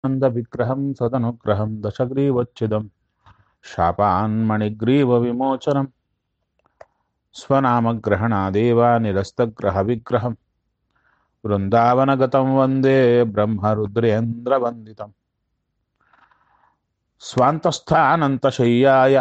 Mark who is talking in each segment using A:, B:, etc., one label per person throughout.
A: विग्रहं सदनुग्रहं दशग्रीवच्छिदं शापान्मणिग्रीवविमोचनं स्वनामग्रहणादेव निरस्तग्रहविग्रहं वृन्दावनगतं वन्दे ब्रह्मरुद्रेन्द्रवन्दितम् स्वान्तस्थानन्तशय्याय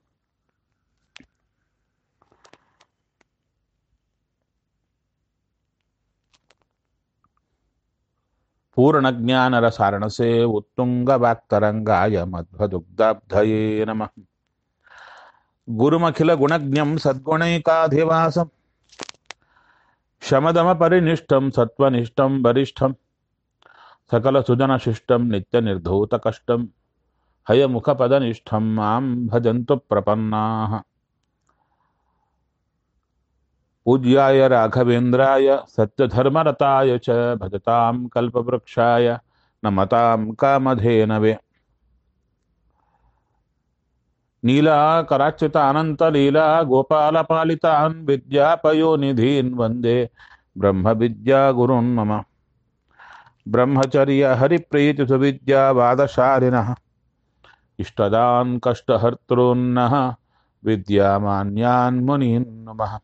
A: पूर्णज्ञानरसारणसे उत्तुङ्गवाक्तरङ्गाय मध्वदुग्धाब्धये नमः गुरुमखिलगुणज्ञं सद्गुणैकाधिवासं शमदमपरिनिष्ठं सत्त्वनिष्ठं वरिष्ठं सकलसुजनशिष्टं नित्यनिर्धूतकष्टं हयमुखपदनिष्ठं मां भजन्तु प्रपन्नाः पूज्याय राघवेन्द्राय सत्यधर्मरताय च भजतां कल्पवृक्षाय नमतां कामधेनवे नीलाकराच्युतानन्तलीला गोपालपालितान् विद्यापयोनिधीन् वन्दे ब्रह्मविद्यागुरुन् मम ब्रह्मचर्यहरिप्रीतिसुविद्यावादशालिनः इष्टदान् कष्टहर्तॄन्नः विद्यामान्यान् मुनीन् नमः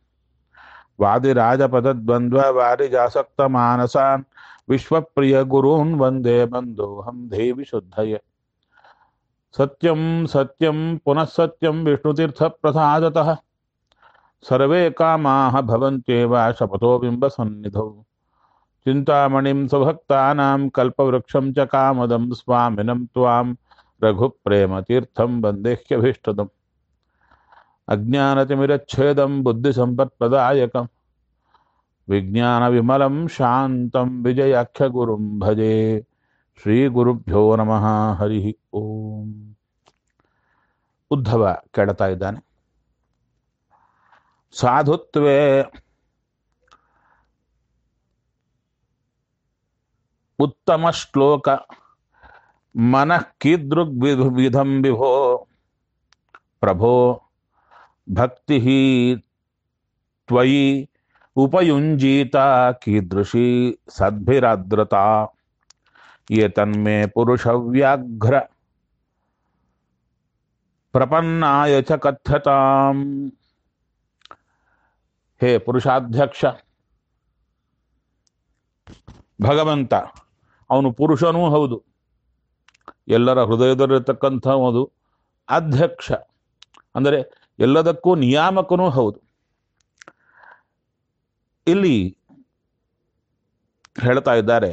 A: वादिराजपदद्वन्द्ववारिजासक्तमानसान् विश्वप्रियगुरून् वन्दे बन्धोऽहं देवि शुद्धये सत्यं सत्यं पुनः सत्यं विष्णुतीर्थप्रसादतः सर्वे कामाः भवन्त्येव शपथो बिम्बसन्निधौ चिन्तामणिं सुभक्तानां कल्पवृक्षं च कामदं स्वामिनं त्वां रघुप्रेमतीर्थं वन्देह्यभीष्टदम् अज्ञानतिमिरच्छेदं बुद्धिसम्पत्प्रदायकं विज्ञानविमलं शान्तं विजयाख्यगुरुं भजे ಶ್ರೀಗುರುಭ್ಯೋ ನಮಃ ಹರಿ ಓಂ ಉದ್ಧವ ಕೆಡತಾ ಇದ್ದಾನೆ ಸಾಧುತ್ವೇ ಉತ್ತಮ ಶ್ಲೋಕ ಮನಃ ಕೀದೃಗ್ ವಿಧಂ ವಿಭೋ ಪ್ರಭೋ ಭಕ್ತಿ ತ್ವಯಿ ಉಪಯುಂಜೀತ ಕೀದೃಶಿ ಸದ್ಭಿರಾದ್ರತಾ ये तन्मे पुरुषव्याघ्र ಪ್ರಪನ್ನಾಯ ಚ ಕಥ್ಯತಾಂ ಹೇ ಪುರುಷಾಧ್ಯಕ್ಷ ಭಗವಂತ ಅವನು ಪುರುಷನೂ ಹೌದು ಎಲ್ಲರ ಹೃದಯದಲ್ಲಿರತಕ್ಕಂಥ ಒಂದು ಅಧ್ಯಕ್ಷ ಅಂದರೆ ಎಲ್ಲದಕ್ಕೂ ನಿಯಾಮಕನೂ ಹೌದು ಇಲ್ಲಿ ಹೇಳ್ತಾ ಇದ್ದಾರೆ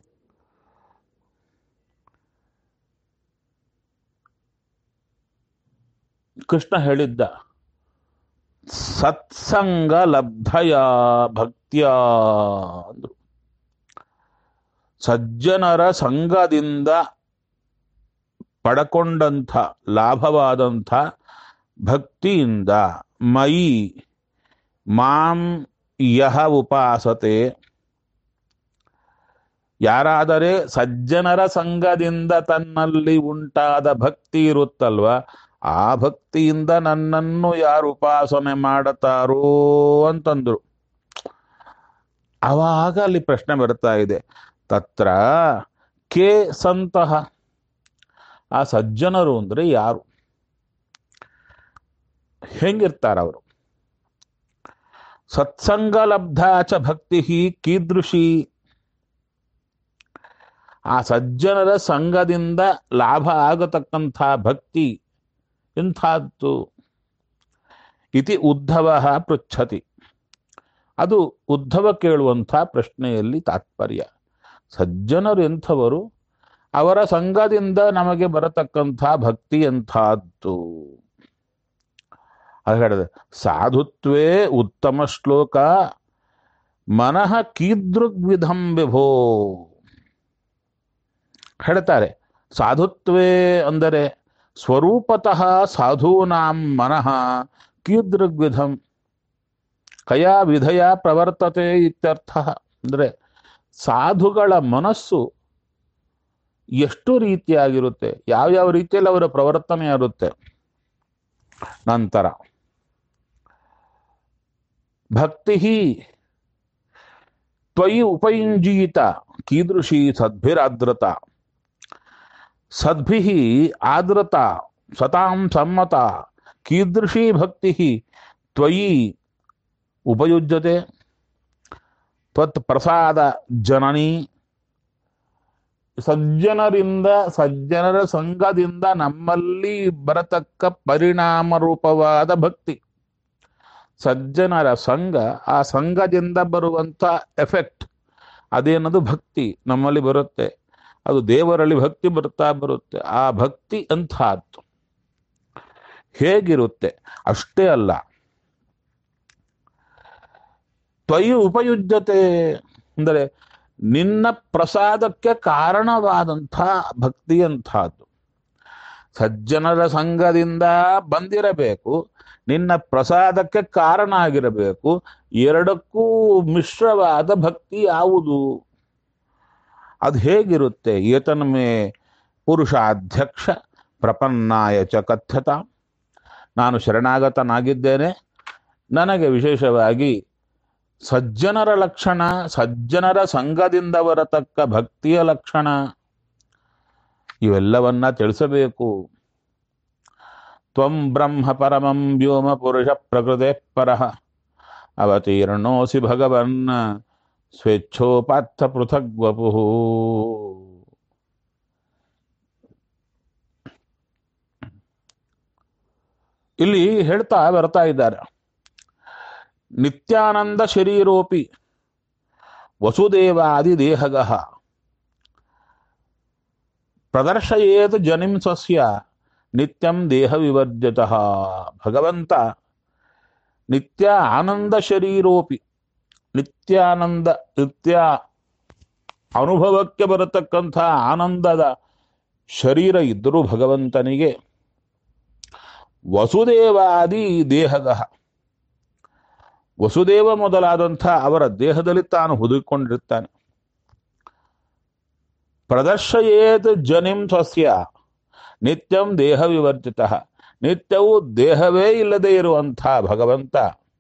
A: ಕೃಷ್ಣ ಹೇಳಿದ್ದ ಸತ್ಸಂಗ ಲಬ್ಧಯ ಭಕ್ತಿಯ ಅಂದ್ರು ಸಜ್ಜನರ ಸಂಘದಿಂದ ಪಡಕೊಂಡಂಥ ಲಾಭವಾದಂಥ ಭಕ್ತಿಯಿಂದ ಮಯಿ ಮಾಂ ಯಹ ಉಪಾಸತೆ ಯಾರಾದರೆ ಸಜ್ಜನರ ಸಂಘದಿಂದ ತನ್ನಲ್ಲಿ ಉಂಟಾದ ಭಕ್ತಿ ಇರುತ್ತಲ್ವ ಆ ಭಕ್ತಿಯಿಂದ ನನ್ನನ್ನು ಯಾರು ಉಪಾಸನೆ ಮಾಡುತ್ತಾರೋ ಅಂತಂದ್ರು ಆವಾಗ ಅಲ್ಲಿ ಪ್ರಶ್ನೆ ಬರ್ತಾ ಇದೆ ತತ್ರ ಕೆ ಸಂತಹ ಆ ಸಜ್ಜನರು ಅಂದ್ರೆ ಯಾರು ಹೆಂಗಿರ್ತಾರ ಅವರು ಸತ್ಸಂಗ ಲಬ್ಧ ಚ ಭಕ್ತಿ ಕೀದೃಶಿ ಆ ಸಜ್ಜನರ ಸಂಘದಿಂದ ಲಾಭ ಆಗತಕ್ಕಂಥ ಭಕ್ತಿ ಎಂಥದ್ದು ಇತಿ ಉದ್ಧವ ಪೃಚ್ಛತಿ ಅದು ಉದ್ಧವ ಕೇಳುವಂಥ ಪ್ರಶ್ನೆಯಲ್ಲಿ ತಾತ್ಪರ್ಯ ಸಜ್ಜನರು ಎಂಥವರು ಅವರ ಸಂಘದಿಂದ ನಮಗೆ ಬರತಕ್ಕಂಥ ಭಕ್ತಿ ಎಂಥದ್ದು ಅದು ಹೇಳಿದೆ ಸಾಧುತ್ವೇ ಉತ್ತಮ ಶ್ಲೋಕ ಮನಃ ಕೀದೃಗ್ವಿಧಂ ವಿಭೋ ಹೇಳ್ತಾರೆ ಸಾಧುತ್ವೇ ಅಂದರೆ ಸ್ವರೂಪತಃ ಸಾಧೂನಾಂ ಮನಃ ಕೀದೃಗ್ವಿಧಂ ಕಯಾ ವಿಧಯ ಪ್ರವರ್ತತೆ ಇತ್ಯರ್ಥ ಅಂದರೆ ಸಾಧುಗಳ ಮನಸ್ಸು ಎಷ್ಟು ರೀತಿಯಾಗಿರುತ್ತೆ ಯಾವ್ಯಾವ ರೀತಿಯಲ್ಲಿ ಅವರ ಪ್ರವರ್ತನೆ ಇರುತ್ತೆ ನಂತರ ಭಕ್ತಿ ತ್ವಯಿ ಉಪಯುಂಜೀತ ಕೀದೃಶಿ ಸದ್ಭಿರಾದ್ರತ ಸದ್ಭಿ ಆದೃತ ಸತಾಂ ಸಮ್ಮತ ಕೀದೃಶಿ ಭಕ್ತಿ ತ್ವಯಿ ಉಪಯುಜ್ಯತೆ ತ್ವತ್ ಪ್ರಸಾದ ಜನನಿ ಸಜ್ಜನರಿಂದ ಸಜ್ಜನರ ಸಂಘದಿಂದ ನಮ್ಮಲ್ಲಿ ಬರತಕ್ಕ ಪರಿಣಾಮ ರೂಪವಾದ ಭಕ್ತಿ ಸಜ್ಜನರ ಸಂಘ ಆ ಸಂಘದಿಂದ ಬರುವಂತ ಎಫೆಕ್ಟ್ ಅದೇನದು ಭಕ್ತಿ ನಮ್ಮಲ್ಲಿ ಬರುತ್ತೆ ಅದು ದೇವರಲ್ಲಿ ಭಕ್ತಿ ಬರ್ತಾ ಬರುತ್ತೆ ಆ ಭಕ್ತಿ ಅಂತಹದ್ದು ಹೇಗಿರುತ್ತೆ ಅಷ್ಟೇ ಅಲ್ಲ ತ್ವಯಿ ಉಪಯುಜ್ಯತೆ ಅಂದರೆ ನಿನ್ನ ಪ್ರಸಾದಕ್ಕೆ ಕಾರಣವಾದಂಥ ಭಕ್ತಿ ಅಂತಹದ್ದು ಸಜ್ಜನರ ಸಂಘದಿಂದ ಬಂದಿರಬೇಕು ನಿನ್ನ ಪ್ರಸಾದಕ್ಕೆ ಕಾರಣ ಆಗಿರಬೇಕು ಎರಡಕ್ಕೂ ಮಿಶ್ರವಾದ ಭಕ್ತಿ ಯಾವುದು ಅದು ಹೇಗಿರುತ್ತೆ ಏತನ್ಮೇ ಪುರುಷಾಧ್ಯಕ್ಷ ಪ್ರಪನ್ನಾಯ ಚ ಕಥ್ಯತ ನಾನು ಶರಣಾಗತನಾಗಿದ್ದೇನೆ ನನಗೆ ವಿಶೇಷವಾಗಿ ಸಜ್ಜನರ ಲಕ್ಷಣ ಸಜ್ಜನರ ಸಂಘದಿಂದ ಬರತಕ್ಕ ಭಕ್ತಿಯ ಲಕ್ಷಣ ಇವೆಲ್ಲವನ್ನ ತಿಳಿಸಬೇಕು ತ್ವಂ ಬ್ರಹ್ಮ ಪರಮಂ ವ್ಯೋಮ ಪುರುಷ ಪ್ರಕೃತೆ ಪರಃ ಅವತೀರ್ಣೋಸಿ ಭಗವನ್ ಸ್ವೇಚ್ಛೋಪಾರ್ಥ ಪೃಥಗ್ ವಪು ಇಲ್ಲಿ ಹೇಳ್ತಾ ಬರ್ತಾ ಇದ್ದಾರೆ ನಿತ್ಯಾನಂದ ಶರೀರೋಪಿ ವಸುದೇವಾದಿ ದೇಹಗಃ ಪ್ರದರ್ಶಯೇತ್ ಜನಿಂ ಸ್ವಸ್ಯ ನಿತ್ಯಂ ದೇಹ ವಿವರ್ಜಿತಃ ಭಗವಂತ ನಿತ್ಯ ಆನಂದ ಶರೀರೋಪಿ ನಿತ್ಯಾನಂದ ನಿತ್ಯ ಅನುಭವಕ್ಕೆ ಬರತಕ್ಕಂಥ ಆನಂದದ ಶರೀರ ಇದ್ದರೂ ಭಗವಂತನಿಗೆ ವಸುದೇವಾದಿ ದೇಹಗಃ ವಸುದೇವ ಮೊದಲಾದಂಥ ಅವರ ದೇಹದಲ್ಲಿ ತಾನು ಹುದುಕೊಂಡಿರ್ತಾನೆ ಪ್ರದರ್ಶಯೇತ್ ಜನಿಂ ಸ್ವಸ್ಯ ನಿತ್ಯಂ ದೇಹ ವಿವರ್ಜಿತ ನಿತ್ಯವೂ ದೇಹವೇ ಇಲ್ಲದೆ ಇರುವಂಥ ಭಗವಂತ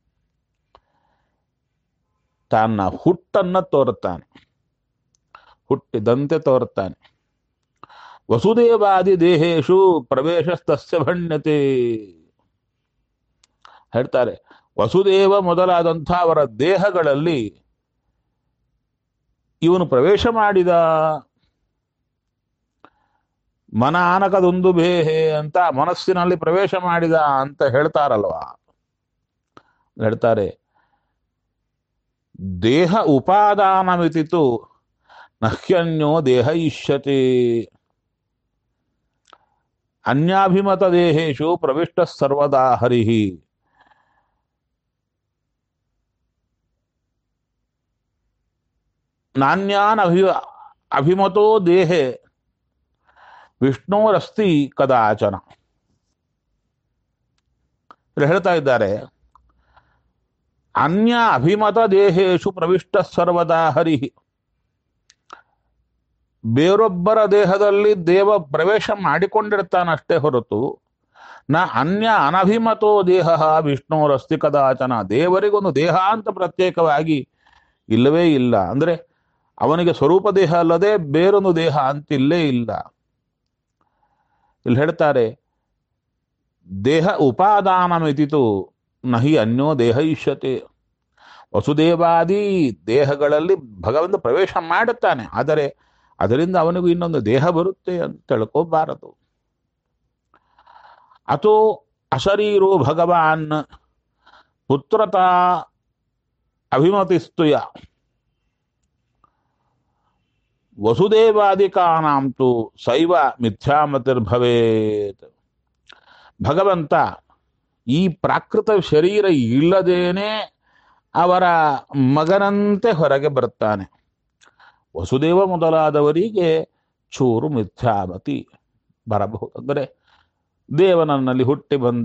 A: ತನ್ನ ಹುಟ್ಟನ್ನ ತೋರುತ್ತಾನೆ ಹುಟ್ಟಿದಂತೆ ತೋರುತ್ತಾನೆ ವಸುದೇವಾದಿ ದೇಹೇಶು ಪ್ರವೇಶಸ್ತಸ್ಯ ಭಣ್ಯತೆ ಹೇಳ್ತಾರೆ ವಸುದೇವ ಮೊದಲಾದಂಥ ಅವರ ದೇಹಗಳಲ್ಲಿ ಇವನು ಪ್ರವೇಶ ಮಾಡಿದ ಮನ ಆನಕದೊಂದು ಬೇಹೆ ಅಂತ ಮನಸ್ಸಿನಲ್ಲಿ ಪ್ರವೇಶ ಮಾಡಿದ ಅಂತ ಹೇಳ್ತಾರಲ್ವಾ ಹೇಳ್ತಾರೆ ದೇಹ ಉಪಾದಾನಮಿತಿತು ನಹ್ಯನ್ಯೋ ದೇಹ ಇಷ್ಯತೆ ಅನ್ಯಾಭಿಮತ ದೇಹೇಶು ಪ್ರವಿಷ್ಟ ಸರ್ವದಾ ಹರಿಹಿ ನಾನ್ಯಾನ್ ಅಭಿ ಅಭಿಮತೋ ದೇಹೆ ವಿಷ್ಣೋರಸ್ತಿ ಕದಾಚನ ಇಲ್ಲಿ ಹೇಳ್ತಾ ಇದ್ದಾರೆ ಅನ್ಯ ಅಭಿಮತ ದೇಹೇಶು ಪ್ರವಿಷ್ಟ ಸರ್ವದಾ ಹರಿ ಬೇರೊಬ್ಬರ ದೇಹದಲ್ಲಿ ದೇವ ಪ್ರವೇಶ ಮಾಡಿಕೊಂಡಿರ್ತಾನಷ್ಟೇ ಹೊರತು ನ ಅನ್ಯ ಅನಭಿಮತೋ ದೇಹ ವಿಷ್ಣುರಸ್ತಿ ಕದಾಚನ ದೇವರಿಗೊಂದು ದೇಹ ಅಂತ ಪ್ರತ್ಯೇಕವಾಗಿ ಇಲ್ಲವೇ ಇಲ್ಲ ಅಂದ್ರೆ ಅವನಿಗೆ ಸ್ವರೂಪ ದೇಹ ಅಲ್ಲದೆ ಬೇರೊಂದು ದೇಹ ಅಂತಿಲ್ಲೇ ಇಲ್ಲ ಇಲ್ಲಿ ಹೇಳ್ತಾರೆ ದೇಹ ಉಪಾದಾನಮಿತಿತು ನಹಿ ಅನ್ಯೋ ದೇಹ ಇಷ್ಯತೆ ವಸುದೇವಾದಿ ದೇಹಗಳಲ್ಲಿ ಭಗವಂತ ಪ್ರವೇಶ ಮಾಡುತ್ತಾನೆ ಆದರೆ ಅದರಿಂದ ಅವನಿಗೂ ಇನ್ನೊಂದು ದೇಹ ಬರುತ್ತೆ ಅಂತ ತಿಳ್ಕೋಬಾರದು ಅಥೋ ಅಶರೀರೋ ಭಗವಾನ್ ಪುತ್ರತಾ ಅಭಿಮತಿಸ್ತುಯ ವಸುದೇವಾದಿಕಾನಾಂ ತು ಶೈವ ಮಿಥ್ಯಾಮತಿರ್ಭವೇತ್ ಭಗವಂತ ಈ ಪ್ರಾಕೃತ ಶರೀರ ಇಲ್ಲದೇನೆ ಅವರ ಮಗನಂತೆ ಹೊರಗೆ ಬರ್ತಾನೆ ವಸುದೇವ ಮೊದಲಾದವರಿಗೆ ಚೂರು ಮಿಥ್ಯಾಮತಿ ಬರಬಹುದು ಅಂದರೆ ದೇವನನ್ನಲ್ಲಿ ಹುಟ್ಟಿ ಬಂದ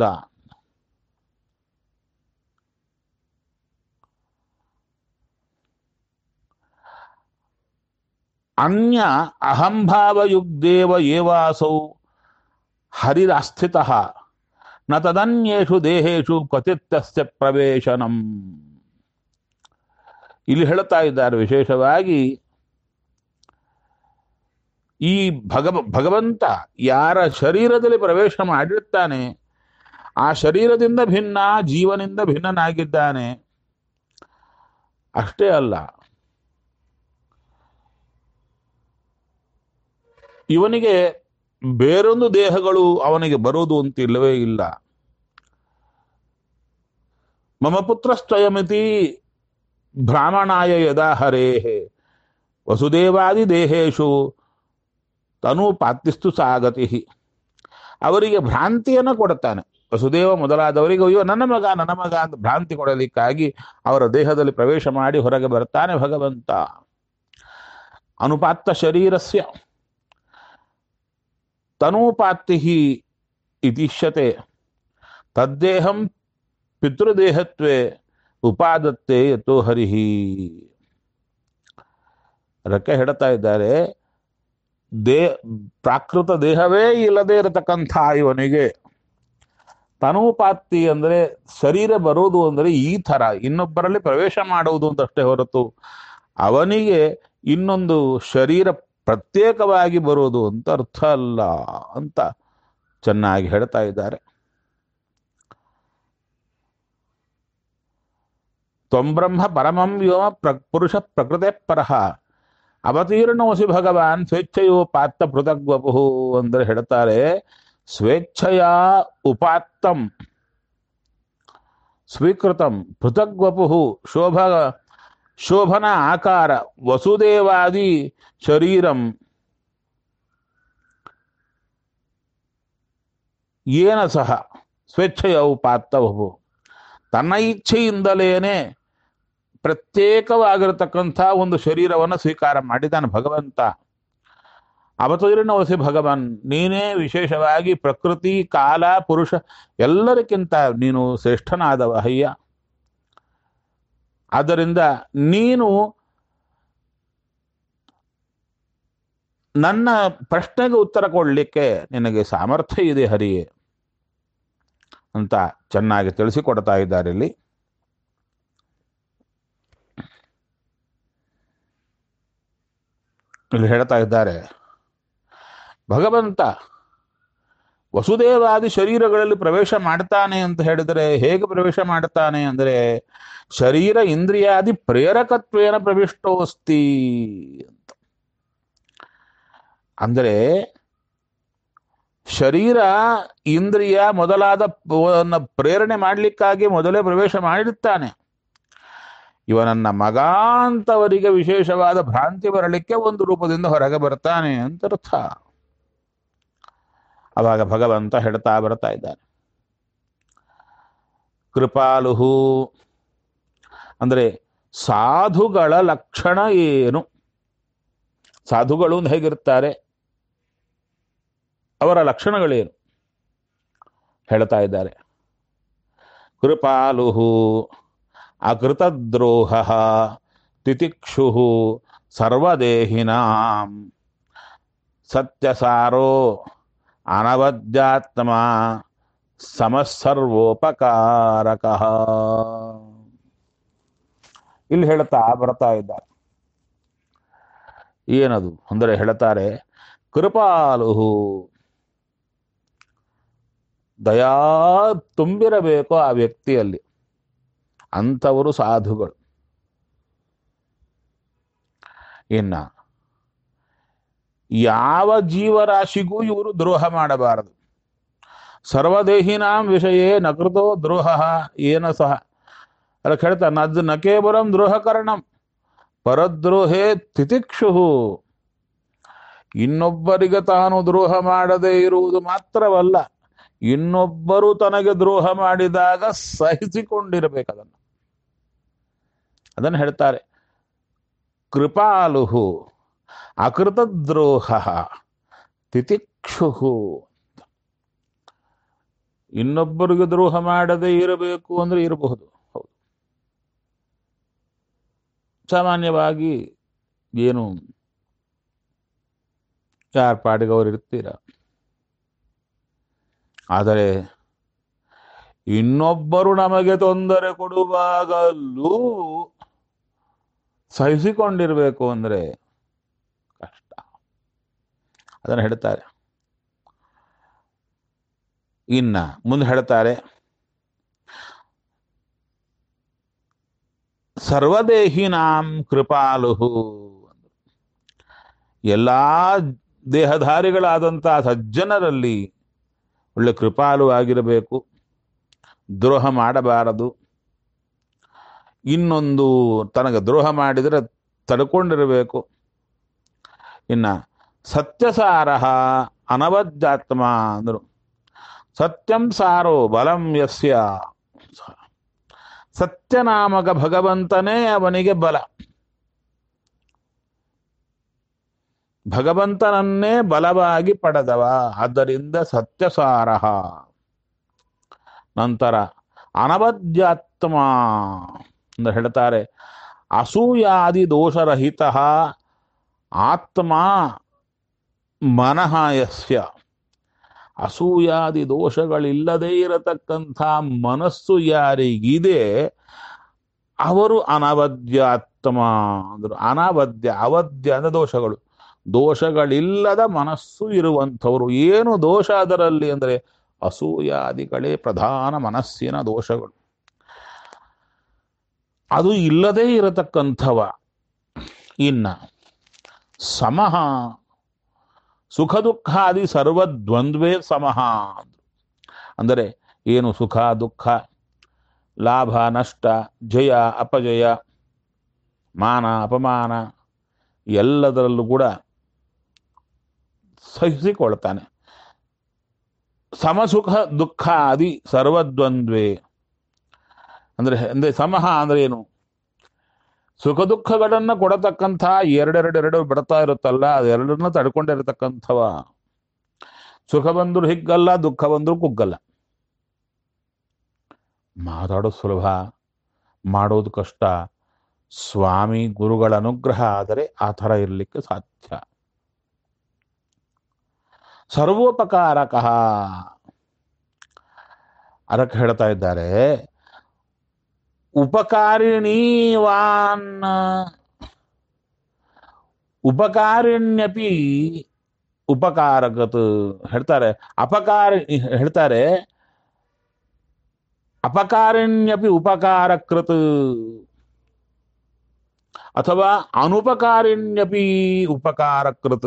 A: ಅನ್ಯ ಅಹಂಭಾವಯುಗ್ದೇವ ಏವಾಸೌ ಹರಿರಾಸ್ಥಿತ ನ ತದನ್ಯೇಷು ದೇಹೇಶು ಕ್ವಚಿತ್ತಸ್ಯ ಪ್ರವೇಶನಂ ಇಲ್ಲಿ ಹೇಳ್ತಾ ಇದ್ದಾರೆ ವಿಶೇಷವಾಗಿ ಈ ಭಗವ ಭಗವಂತ ಯಾರ ಶರೀರದಲ್ಲಿ ಪ್ರವೇಶ ಮಾಡಿರ್ತಾನೆ ಆ ಶರೀರದಿಂದ ಭಿನ್ನ ಜೀವನಿಂದ ಭಿನ್ನನಾಗಿದ್ದಾನೆ ಅಷ್ಟೇ ಅಲ್ಲ ಇವನಿಗೆ ಬೇರೊಂದು ದೇಹಗಳು ಅವನಿಗೆ ಬರುವುದು ಅಂತ ಇಲ್ಲವೇ ಇಲ್ಲ ಮಮ ಪುತ್ರಶ್ಚಯಮಿತಿ ಬ್ರಾಹ್ಮಣಾಯ ಯದಾ ಹರೇಹೇ ವಸುದೇವಾದಿ ದೇಹೇಶು ತನು ಪಾತಿಸ್ತು ಸಾಗತಿ ಅವರಿಗೆ ಭ್ರಾಂತಿಯನ್ನು ಕೊಡುತ್ತಾನೆ ವಸುದೇವ ಮೊದಲಾದವರಿಗೆ ಅಯ್ಯೋ ನನ್ನ ಮಗ ನನ್ನ ಮಗ ಅಂತ ಭ್ರಾಂತಿ ಕೊಡಲಿಕ್ಕಾಗಿ ಅವರ ದೇಹದಲ್ಲಿ ಪ್ರವೇಶ ಮಾಡಿ ಹೊರಗೆ ಬರ್ತಾನೆ ಭಗವಂತ ಅನುಪಾತ್ತ ಶರೀರಸ್ಯ ತನೂಪಾತ್ತಿ ಇತಿಷ್ಯತೆ ತದ್ದೇಹಂ ಪಿತೃದೇಹತ್ವೇ ಉಪಾದತ್ತೆ ಯಥೋ ಹರಿಹಿ ಅದಕ್ಕೆ ಹೇಳ್ತಾ ಇದ್ದಾರೆ ದೇ ಪ್ರಾಕೃತ ದೇಹವೇ ಇಲ್ಲದೆ ಇರತಕ್ಕಂಥ ಇವನಿಗೆ ತನೂಪಾತಿ ಅಂದ್ರೆ ಶರೀರ ಬರುವುದು ಅಂದ್ರೆ ಈ ತರ ಇನ್ನೊಬ್ಬರಲ್ಲಿ ಪ್ರವೇಶ ಮಾಡುವುದು ಅಂತಷ್ಟೇ ಹೊರತು ಅವನಿಗೆ ಇನ್ನೊಂದು ಶರೀರ ಪ್ರತ್ಯೇಕವಾಗಿ ಬರುವುದು ಅಂತ ಅರ್ಥ ಅಲ್ಲ ಅಂತ ಚೆನ್ನಾಗಿ ಹೇಳ್ತಾ ಇದ್ದಾರೆ ತ್ವಂಬ್ರಹ್ಮ ಪರಮಂ ವ್ಯೋಮ ಪ್ರ ಪುರುಷ ಪ್ರಕೃತೆ ಪರಹ ಅವತೀರ್ಣೋಸಿ ಭಗವಾನ್ ಸ್ವೇಚ್ಛೆಯೋ ಪಾತ್ತ ಪೃಥಗ್ವಪು ಅಂದ್ರೆ ಹೇಳ್ತಾರೆ ಸ್ವೇಚ್ಛೆಯ ಉಪಾತ್ತಂ ಸ್ವೀಕೃತಂ ಪೃಥಗ್ವಪು ಶೋಭ ಶೋಭನ ಆಕಾರ ವಸುದೇವಾದಿ ಶರೀರಂ ಏನ ಸಹ ಸ್ವೇಚ್ಛೆಯ ಉಪಾತ್ತವು ತನ್ನ ಇಚ್ಛೆಯಿಂದಲೇನೆ ಪ್ರತ್ಯೇಕವಾಗಿರತಕ್ಕಂಥ ಒಂದು ಶರೀರವನ್ನು ಸ್ವೀಕಾರ ಮಾಡಿದ್ದಾನೆ ಭಗವಂತ ಅವತೀರ್ಣವಸಿ ಭಗವಾನ್ ನೀನೇ ವಿಶೇಷವಾಗಿ ಪ್ರಕೃತಿ ಕಾಲ ಪುರುಷ ಎಲ್ಲರಿಗಿಂತ ನೀನು ಶ್ರೇಷ್ಠನಾದವ ಅಯ್ಯ ಆದ್ದರಿಂದ ನೀನು ನನ್ನ ಪ್ರಶ್ನೆಗೆ ಉತ್ತರ ಕೊಡಲಿಕ್ಕೆ ನಿನಗೆ ಸಾಮರ್ಥ್ಯ ಇದೆ ಹರಿಯೇ ಅಂತ ಚೆನ್ನಾಗಿ ತಿಳಿಸಿಕೊಡ್ತಾ ಇದ್ದಾರೆ ಇಲ್ಲಿ ಇಲ್ಲಿ ಹೇಳ್ತಾ ಇದ್ದಾರೆ ಭಗವಂತ ವಸುದೇವಾದಿ ಶರೀರಗಳಲ್ಲಿ ಪ್ರವೇಶ ಮಾಡ್ತಾನೆ ಅಂತ ಹೇಳಿದರೆ ಹೇಗೆ ಪ್ರವೇಶ ಮಾಡ್ತಾನೆ ಅಂದರೆ ಶರೀರ ಇಂದ್ರಿಯಾದಿ ಪ್ರೇರಕತ್ವೇನ ಪ್ರವಿಷ್ಟೋಸ್ತಿ ಅಂತ ಅಂದರೆ ಶರೀರ ಇಂದ್ರಿಯ ಮೊದಲಾದ ಪ- ಪ್ರೇರಣೆ ಮಾಡಲಿಕ್ಕಾಗಿ ಮೊದಲೇ ಪ್ರವೇಶ ಮಾಡಿರುತ್ತಾನೆ ಇವನನ್ನ ಮಗ ಅಂತವರಿಗೆ ವಿಶೇಷವಾದ ಭ್ರಾಂತಿ ಬರಲಿಕ್ಕೆ ಒಂದು ರೂಪದಿಂದ ಹೊರಗೆ ಬರ್ತಾನೆ ಅಂತ ಅರ್ಥ ಅವಾಗ ಭಗವಂತ ಹೇಳ್ತಾ ಬರ್ತಾ ಇದ್ದಾನೆ ಕೃಪಾಲುಹು ಅಂದ್ರೆ ಸಾಧುಗಳ ಲಕ್ಷಣ ಏನು ಸಾಧುಗಳು ಅಂತ ಹೇಗಿರ್ತಾರೆ ಅವರ ಲಕ್ಷಣಗಳೇನು ಹೇಳ್ತಾ ಇದ್ದಾರೆ ಕೃಪಾಲುಹು ಅಕೃತದ್ರೋಹ ತಿತಿಕ್ಷು ಸರ್ವದೇಹಿನಾಂ ಸತ್ಯಸಾರೋ ಅನವದ್ಯಾತ್ಮ ಸಮಸರ್ವೋಪಕಾರಕ ಇಲ್ಲಿ ಹೇಳ್ತಾ ಬರ್ತಾ ಇದ್ದಾರೆ ಏನದು ಅಂದರೆ ಹೇಳ್ತಾರೆ ಕೃಪಾಲುಹು ದಯಾ ತುಂಬಿರಬೇಕು ಆ ವ್ಯಕ್ತಿಯಲ್ಲಿ ಅಂಥವರು ಸಾಧುಗಳು ಇನ್ನ ಯಾವ ಜೀವರಾಶಿಗೂ ಇವರು ದ್ರೋಹ ಮಾಡಬಾರದು ಸರ್ವದೇಹಿನಾಂ ವಿಷಯೇ ನಕೃತೋ ದ್ರೋಹ ಏನ ಸಹ ಅದಕ್ಕೆ ಹೇಳ್ತಾರೆ ನದ್ ನ ಕೇವಲಂ ದ್ರೋಹಕರಣಂ ಪರದ್ರೋಹೇ ತಿತಿಕ್ಷು ಇನ್ನೊಬ್ಬರಿಗೆ ತಾನು ದ್ರೋಹ ಮಾಡದೇ ಇರುವುದು ಮಾತ್ರವಲ್ಲ ಇನ್ನೊಬ್ಬರು ತನಗೆ ದ್ರೋಹ ಮಾಡಿದಾಗ ಸಹಿಸಿಕೊಂಡಿರಬೇಕು ಅದನ್ನು ಅದನ್ನು ಹೇಳ್ತಾರೆ ಕೃಪಾಲುಹು ಅಕೃತದ್ರೋಹ ತಿತಿಕ್ಷು ಇನ್ನೊಬ್ಬರಿಗೆ ದ್ರೋಹ ಮಾಡದೇ ಇರಬೇಕು ಅಂದ್ರೆ ಇರಬಹುದು ಹೌದು ಸಾಮಾನ್ಯವಾಗಿ ಏನು ಯಾರ ಪಾಡಿಗೆ ಅವ್ರು ಇರ್ತೀರ ಆದರೆ ಇನ್ನೊಬ್ಬರು ನಮಗೆ ತೊಂದರೆ ಕೊಡುವಾಗಲೂ ಸಹಿಸಿಕೊಂಡಿರ್ಬೇಕು ಅಂದ್ರೆ ಕಷ್ಟ ಅದನ್ನು ಹೇಳ್ತಾರೆ ಇನ್ನ ಮುಂದೆ ಹೇಳ್ತಾರೆ ಸರ್ವದೇಹಿನಾಂ ಕೃಪಾಲು ಎಲ್ಲಾ ದೇಹಧಾರಿಗಳಾದಂತಹ ಸಜ್ಜನರಲ್ಲಿ ಒಳ್ಳೆ ಕೃಪಾಲು ಆಗಿರಬೇಕು ದ್ರೋಹ ಮಾಡಬಾರದು ಇನ್ನೊಂದು ತನಗೆ ದ್ರೋಹ ಮಾಡಿದರೆ ತಡ್ಕೊಂಡಿರಬೇಕು ಇನ್ನ ಸತ್ಯಸಾರ ಅನವದ್ಯಾತ್ಮ ಅಂದರು ಸತ್ಯಂ ಸಾರೋ ಬಲಂ ಯಸ್ಯ ಸತ್ಯನಾಮಕ ಭಗವಂತನೇ ಅವನಿಗೆ ಬಲ ಭಗವಂತನನ್ನೇ ಬಲವಾಗಿ ಪಡೆದವ ಆದ್ದರಿಂದ ಸತ್ಯಸಾರ ನಂತರ ಅನವದ್ಯಾತ್ಮ ಅಂತ ಹೇಳ್ತಾರೆ ಅಸೂಯಾದಿ ದೋಷರಹಿತ ಆತ್ಮ ಮನಃ ಯಸ್ಯ ಅಸೂಯಾದಿ ದೋಷಗಳಿಲ್ಲದೇ ಇರತಕ್ಕಂಥ ಮನಸ್ಸು ಯಾರಿಗಿದೆ ಅವರು ಅನವದ್ಯಾತ್ಮ ಅಂದರು ಅನವದ್ಯ ಅವಧ್ಯ ಅಂದ್ರೆ ದೋಷಗಳು ದೋಷಗಳಿಲ್ಲದ ಮನಸ್ಸು ಇರುವಂಥವ್ರು ಏನು ದೋಷ ಅದರಲ್ಲಿ ಅಂದರೆ ಅಸೂಯಾದಿಗಳೇ ಪ್ರಧಾನ ಮನಸ್ಸಿನ ದೋಷಗಳು ಅದು ಇಲ್ಲದೇ ಇರತಕ್ಕಂಥವ ಇನ್ನ ಸಮಹ ಸುಖ ದುಃಖಾದಿ ಸರ್ವದ್ವಂದ್ವೇ ಸಮಹ ಅಂದರೆ ಏನು ಸುಖ ದುಃಖ ಲಾಭ ನಷ್ಟ ಜಯ ಅಪಜಯ ಮಾನ ಅಪಮಾನ ಎಲ್ಲದರಲ್ಲೂ ಕೂಡ ಸಹಿಸಿಕೊಳ್ತಾನೆ ಸಮಸುಖ ದುಃಖ ಆದಿ ಸರ್ವದ್ವಂದ್ವೇ ಅಂದ್ರೆ ಅಂದ್ರೆ ಸಮಹ ಅಂದ್ರೆ ಏನು ಸುಖ ದುಃಖಗಳನ್ನ ಕೊಡತಕ್ಕಂಥ ಎರಡೆರಡೆರಡು ಬಿಡ್ತಾ ಇರುತ್ತಲ್ಲ ಅದೆರಡನ್ನ ತಡ್ಕೊಂಡಿರತಕ್ಕಂಥವ ಸುಖ ಬಂದ್ರು ಹಿಗ್ಗಲ್ಲ ದುಃಖ ಬಂದ್ರು ಕುಗ್ಗಲ್ಲ ಮಾತಾಡೋದು ಸುಲಭ ಮಾಡೋದು ಕಷ್ಟ ಸ್ವಾಮಿ ಗುರುಗಳ ಅನುಗ್ರಹ ಆದರೆ ಆ ಥರ ಇರಲಿಕ್ಕೆ ಸಾಧ್ಯ ಸರ್ವೋಪಕಾರಕ ಅದಕ್ಕೆ ಹೇಳ್ತಾ ಇದ್ದಾರೆ ಉಪಕಾರಿಣೀವಾನ್ ಉಪಕಾರಿಣ್ಯಪಿ ಉಪಕಾರಕತ್ ಹೇಳ್ತಾರೆ ಅಪಕಾರಿ ಹೇಳ್ತಾರೆ ಅಪಕಾರಿಣ್ಯಪಿ ಉಪಕಾರಕೃತ್ ಅಥವಾ ಅನುಪಕಾರಿಣ್ಯಪಿ ಉಪಕಾರಕೃತ್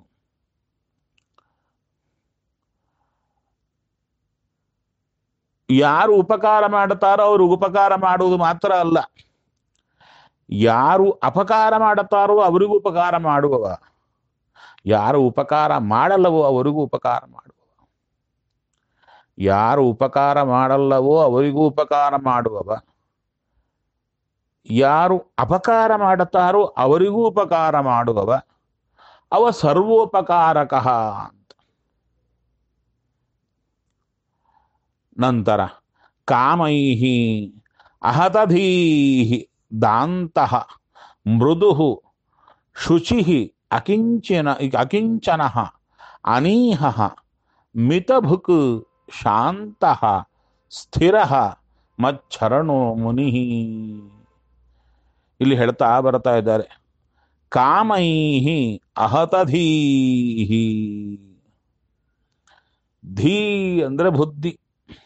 A: ಯಾರು ಉಪಕಾರ ಮಾಡುತ್ತಾರೋ ಅವರು ಉಪಕಾರ ಮಾಡುವುದು ಮಾತ್ರ ಅಲ್ಲ ಯಾರು ಅಪಕಾರ ಮಾಡುತ್ತಾರೋ ಅವರಿಗೂ ಉಪಕಾರ ಮಾಡುವವ ಯಾರು ಉಪಕಾರ ಮಾಡಲ್ಲವೋ ಅವರಿಗೂ ಉಪಕಾರ ಮಾಡುವ ಯಾರು ಉಪಕಾರ ಮಾಡಲ್ಲವೋ ಅವರಿಗೂ ಉಪಕಾರ ಮಾಡುವವ ಯಾರು ಅಪಕಾರ ಮಾಡುತ್ತಾರೋ ಅವರಿಗೂ ಉಪಕಾರ ಮಾಡುವವ ಅವ ಸರ್ವೋಪಕಾರಕ ಅಂತ ನಂತರ ಕಾಮೈ ಅಹತಧೀ ದಾಂತಃ ಮೃದು ಶುಚಿ ಅಕಿಂಚನ ಅಕಿಂಚನ ಅನೀಹ ಮಿತಭುಕ್ ಶಾಂತ ಸ್ಥಿರ ಮಚ್ಚರಣೋ ಮುನಿ ಇಲ್ಲಿ ಹೇಳ್ತಾ ಬರ್ತಾ ಇದ್ದಾರೆ ಕಾಮೈ ಅಹತಧೀ ಧೀ ಅಂದ್ರೆ ಬುದ್ಧಿ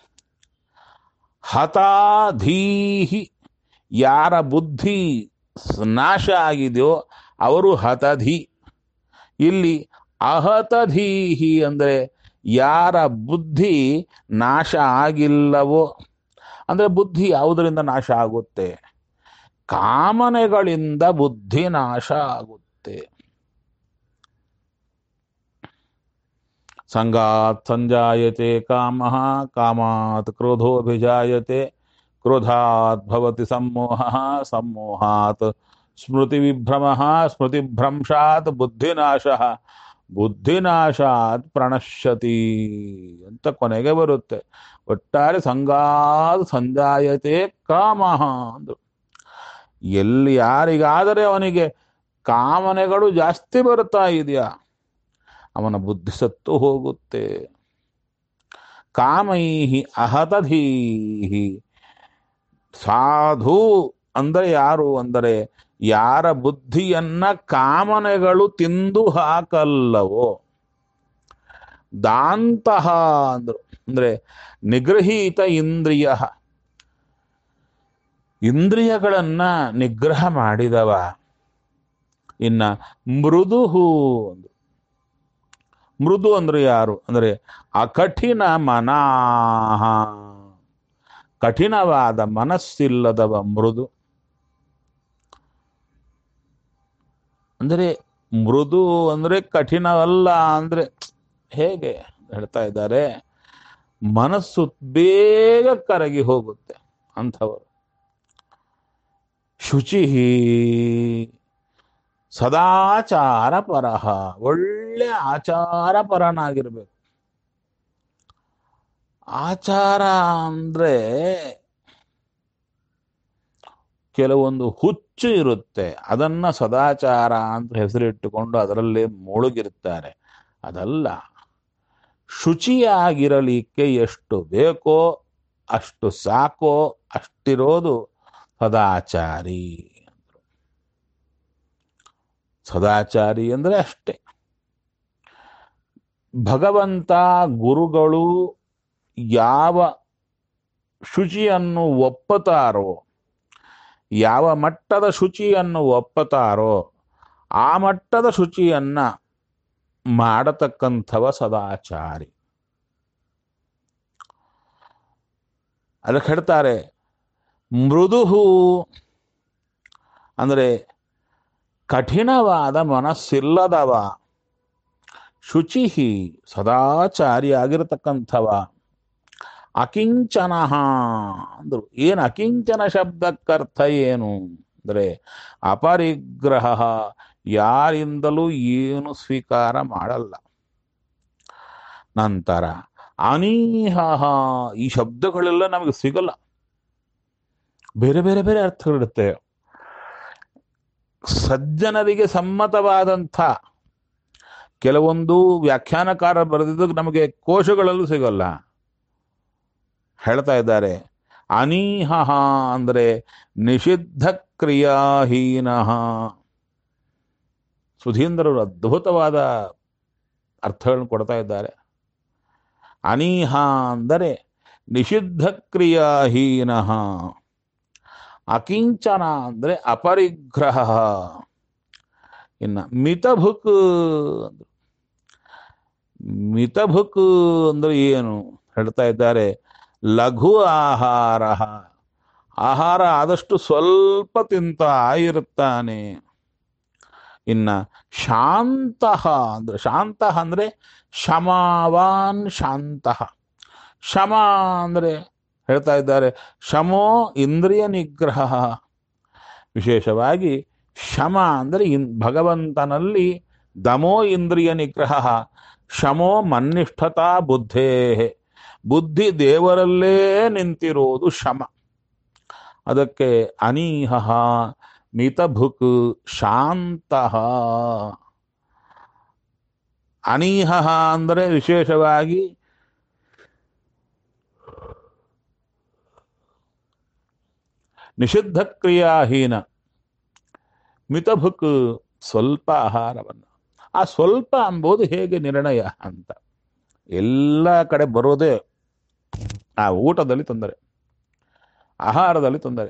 A: ಹತಾಧೀಹಿ ಯಾರ ಬುದ್ಧಿ ನಾಶ ಆಗಿದೆಯೋ ಅವರು ಹತಧಿ ಇಲ್ಲಿ ಅಹತಧೀಹಿ ಅಂದರೆ ಯಾರ ಬುದ್ಧಿ ನಾಶ ಆಗಿಲ್ಲವೋ ಅಂದರೆ ಬುದ್ಧಿ ಯಾವುದರಿಂದ ನಾಶ ಆಗುತ್ತೆ ಕಾಮನೆಗಳಿಂದ ಬುದ್ಧಿ ನಾಶ ಆಗುತ್ತೆ ಸಂಗಾತ್ ಸಂಜಾಯತೆ ಕಾಮ ಕಾಮಾತ್ ಕ್ರೋಧೋಭಿಜಾಯತೆ ಕ್ರೋಧಾತ್ ಭವತಿ ಸಮ್ಮೋಹ ಸಮ್ಮೋಹಾತ್ ಸ್ಮೃತಿ ವಿಭ್ರಮ ಸ್ಮೃತಿಭ್ರಂಶಾತ್ ಬುದ್ಧಿನಾಶ ಬುದ್ಧಿನಾಶಾತ್ ಪ್ರಣಶ್ಯತಿ ಅಂತ ಕೊನೆಗೆ ಬರುತ್ತೆ ಒಟ್ಟಾರೆ ಸಂಗಾತ್ ಸಂಜಾಯತೆ ಕಾಮ ಅಂದ್ರು ಎಲ್ಲಿ ಯಾರಿಗಾದರೆ ಅವನಿಗೆ ಕಾಮನೆಗಳು ಜಾಸ್ತಿ ಬರ್ತಾ ಇದೆಯಾ ಅವನ ಬುದ್ಧಿ ಸತ್ತು ಹೋಗುತ್ತೆ ಕಾಮೈಹಿ ಅಹತಧೀಹಿ ಸಾಧು ಅಂದರೆ ಯಾರು ಅಂದರೆ ಯಾರ ಬುದ್ಧಿಯನ್ನ ಕಾಮನೆಗಳು ತಿಂದು ಹಾಕಲ್ಲವೋ ದಾಂತಹ ಅಂದ್ರು ಅಂದ್ರೆ ನಿಗೃಹೀತ ಇಂದ್ರಿಯ ಇಂದ್ರಿಯಗಳನ್ನ ನಿಗ್ರಹ ಮಾಡಿದವ ಇನ್ನ ಮೃದುಹು ಅಂದ್ರು ಮೃದು ಅಂದ್ರೆ ಯಾರು ಅಂದ್ರೆ ಅಕಠಿಣ ಮನಾಹ ಕಠಿಣವಾದ ಮನಸ್ಸಿಲ್ಲದವ ಮೃದು ಅಂದ್ರೆ ಮೃದು ಅಂದ್ರೆ ಕಠಿಣವಲ್ಲ ಅಂದ್ರೆ ಹೇಗೆ ಹೇಳ್ತಾ ಇದ್ದಾರೆ ಮನಸ್ಸು ಬೇಗ ಕರಗಿ ಹೋಗುತ್ತೆ ಅಂಥವರು ಶುಚಿ ಸದಾಚಾರ ಪರಹ ಒಳ್ಳೆ ಆಚಾರ ಪರನಾಗಿರ್ಬೇಕು ಆಚಾರ ಅಂದ್ರೆ ಕೆಲವೊಂದು ಹುಚ್ಚು ಇರುತ್ತೆ ಅದನ್ನ ಸದಾಚಾರ ಅಂತ ಹೆಸರಿಟ್ಟುಕೊಂಡು ಅದರಲ್ಲೇ ಮುಳುಗಿರ್ತಾರೆ ಅದಲ್ಲ ಶುಚಿಯಾಗಿರಲಿಕ್ಕೆ ಎಷ್ಟು ಬೇಕೋ ಅಷ್ಟು ಸಾಕೋ ಅಷ್ಟಿರೋದು ಸದಾಚಾರಿ ಸದಾಚಾರಿ ಅಂದ್ರೆ ಅಷ್ಟೆ ಭಗವಂತ ಗುರುಗಳು ಯಾವ ಶುಚಿಯನ್ನು ಒಪ್ಪುತ್ತಾರೋ ಯಾವ ಮಟ್ಟದ ಶುಚಿಯನ್ನು ಒಪ್ಪುತ್ತಾರೋ ಆ ಮಟ್ಟದ ಶುಚಿಯನ್ನ ಮಾಡತಕ್ಕಂಥವ ಸದಾಚಾರಿ ಅದಕ್ಕೆ ಹೇಳ್ತಾರೆ ಮೃದುಹು ಅಂದರೆ ಕಠಿಣವಾದ ಮನಸ್ಸಿಲ್ಲದವ ಶುಚಿ ಸದಾಚಾರಿಯಾಗಿರತಕ್ಕಂಥವ ಅಕಿಂಚನ ಅಂದ್ರು ಏನು ಅಕಿಂಚನ ಶಬ್ದಕ್ಕರ್ಥ ಏನು ಅಂದರೆ ಅಪರಿಗ್ರಹ ಯಾರಿಂದಲೂ ಏನು ಸ್ವೀಕಾರ ಮಾಡಲ್ಲ ನಂತರ ಅನೀಹ ಈ ಶಬ್ದಗಳೆಲ್ಲ ನಮಗೆ ಸಿಗಲ್ಲ ಬೇರೆ ಬೇರೆ ಬೇರೆ ಅರ್ಥಗಳಿರುತ್ತೆ ಸಜ್ಜನರಿಗೆ ಸಮ್ಮತವಾದಂಥ ಕೆಲವೊಂದು ವ್ಯಾಖ್ಯಾನಕಾರ ಬರೆದಿದ್ದು ನಮಗೆ ಕೋಶಗಳಲ್ಲೂ ಸಿಗಲ್ಲ ಹೇಳ್ತಾ ಇದ್ದಾರೆ ಅನೀಹ ಅಂದ್ರೆ ನಿಷಿದ್ಧ ಕ್ರಿಯಾಹೀನ ಸುಧೀಂದ್ರರು ಅದ್ಭುತವಾದ ಅರ್ಥಗಳನ್ನು ಕೊಡ್ತಾ ಇದ್ದಾರೆ ಅನೀಹ ಅಂದರೆ ನಿಷಿದ್ಧ ಕ್ರಿಯಾಹೀನ ಅಕಿಂಚನ ಅಂದ್ರೆ ಅಪರಿಗ್ರಹ ಇನ್ನ ಮಿತಭುಕ್ ಮಿತಭುಕ್ ಅಂದ್ರೆ ಏನು ಹೇಳ್ತಾ ಇದ್ದಾರೆ ಲಘು ಆಹಾರ ಆಹಾರ ಆದಷ್ಟು ಸ್ವಲ್ಪ ತಿಂತ ಇರುತ್ತಾನೆ ಇನ್ನ ಶಾಂತ ಅಂದ್ರೆ ಶಾಂತ ಅಂದ್ರೆ ಶಮಾವಾನ್ ಶಾಂತ ಶಮ ಅಂದ್ರೆ ಹೇಳ್ತಾ ಇದ್ದಾರೆ ಶಮೋ ಇಂದ್ರಿಯ ನಿಗ್ರಹ ವಿಶೇಷವಾಗಿ ಶಮ ಅಂದರೆ ಇನ್ ಭಗವಂತನಲ್ಲಿ ದಮೋ ಇಂದ್ರಿಯ ನಿಗ್ರಹ ಶಮೋ ಮನ್ನಿಷ್ಠತಾ ಬುದ್ಧೇ ಬುದ್ಧಿ ದೇವರಲ್ಲೇ ನಿಂತಿರೋದು ಶಮ ಅದಕ್ಕೆ ಅನೀಹ ಮಿತಭುಕ್ ಶಾಂತ ಅನೀಹ ಅಂದರೆ ವಿಶೇಷವಾಗಿ ನಿಷಿದ್ಧ ಕ್ರಿಯಾಹೀನ ಮಿತಭುಕ್ ಸ್ವಲ್ಪ ಆಹಾರವನ್ನು ಆ ಸ್ವಲ್ಪ ಅಂಬೋದು ಹೇಗೆ ನಿರ್ಣಯ ಅಂತ ಎಲ್ಲ ಕಡೆ ಬರೋದೇ ಆ ಊಟದಲ್ಲಿ ತೊಂದರೆ ಆಹಾರದಲ್ಲಿ ತೊಂದರೆ